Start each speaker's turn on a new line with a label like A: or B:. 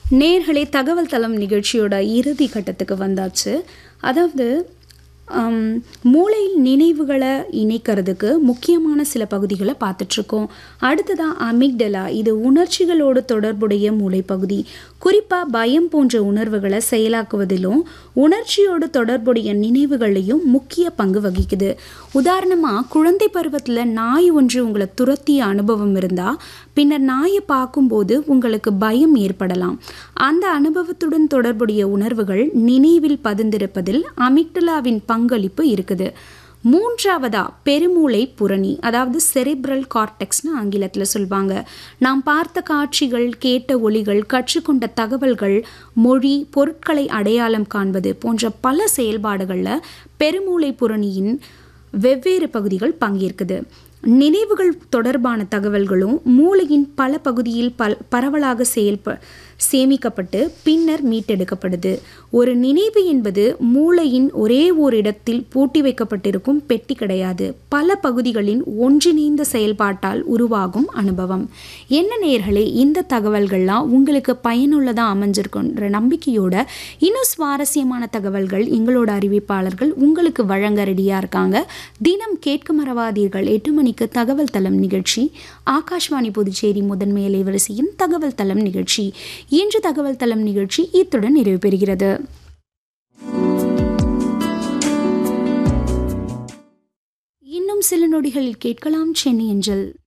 A: நேர்களே தகவல் தளம் நிகழ்ச்சியோட இறுதி கட்டத்துக்கு வந்தாச்சு அதாவது ஆம், மூளையில் நினைவுகளை இணைக்கிறதுக்கு முக்கியமான சில பகுதிகளை பார்த்துட்ருக்கோம் அடுத்ததான் அமிக்டலா இது உணர்ச்சிகளோடு தொடர்புடைய மூளைப்பகுதி குறிப்பாக பயம் போன்ற உணர்வுகளை செயலாக்குவதிலும் உணர்ச்சியோடு தொடர்புடைய நினைவுகளையும் முக்கிய பங்கு வகிக்குது உதாரணமாக குழந்தை பருவத்தில் நாய் ஒன்று உங்களை துரத்திய அனுபவம் இருந்தால் பின்னர் நாயை பார்க்கும்போது உங்களுக்கு பயம் ஏற்படலாம் அந்த அனுபவத்துடன் தொடர்புடைய உணர்வுகள் நினைவில் பதிந்திருப்பதில் அமிக்டலாவின் பங்களிப்பு இருக்குது மூன்றாவதா பெருமூளை புரணி அதாவது செரிப்ரல் கார்டெக்ஸ்னு ஆங்கிலத்தில் சொல்வாங்க நாம் பார்த்த காட்சிகள் கேட்ட ஒலிகள் கற்றுக்கொண்ட தகவல்கள் மொழி பொருட்களை அடையாளம் காண்பது போன்ற பல செயல்பாடுகளில் பெருமூளை புரணியின் வெவ்வேறு பகுதிகள் பங்கேற்குது நினைவுகள் தொடர்பான தகவல்களும் மூளையின் பல பகுதியில் பல் பரவலாக செயல்ப சேமிக்கப்பட்டு பின்னர் மீட்டெடுக்கப்படுது ஒரு நினைவு என்பது மூளையின் ஒரே ஒரு இடத்தில் பூட்டி வைக்கப்பட்டிருக்கும் பெட்டி கிடையாது பல பகுதிகளின் ஒன்றிணைந்த செயல்பாட்டால் உருவாகும் அனுபவம் என்ன நேர்களே இந்த தகவல்கள்லாம் உங்களுக்கு பயனுள்ளதாக அமைஞ்சிருக்குன்ற நம்பிக்கையோட இன்னும் சுவாரஸ்யமான தகவல்கள் எங்களோட அறிவிப்பாளர்கள் உங்களுக்கு வழங்க ரெடியாக இருக்காங்க தினம் கேட்க மறவாதீர்கள் எட்டு மணிக்கு தகவல் தளம் நிகழ்ச்சி ஆகாஷ்வாணி புதுச்சேரி முதன்மை அலைவரிசையின் தகவல் தளம் நிகழ்ச்சி இன்று தகவல் தளம் நிகழ்ச்சி இத்துடன் நிறைவு பெறுகிறது இன்னும் சில நொடிகளில் கேட்கலாம் சென்னை அஞ்சல்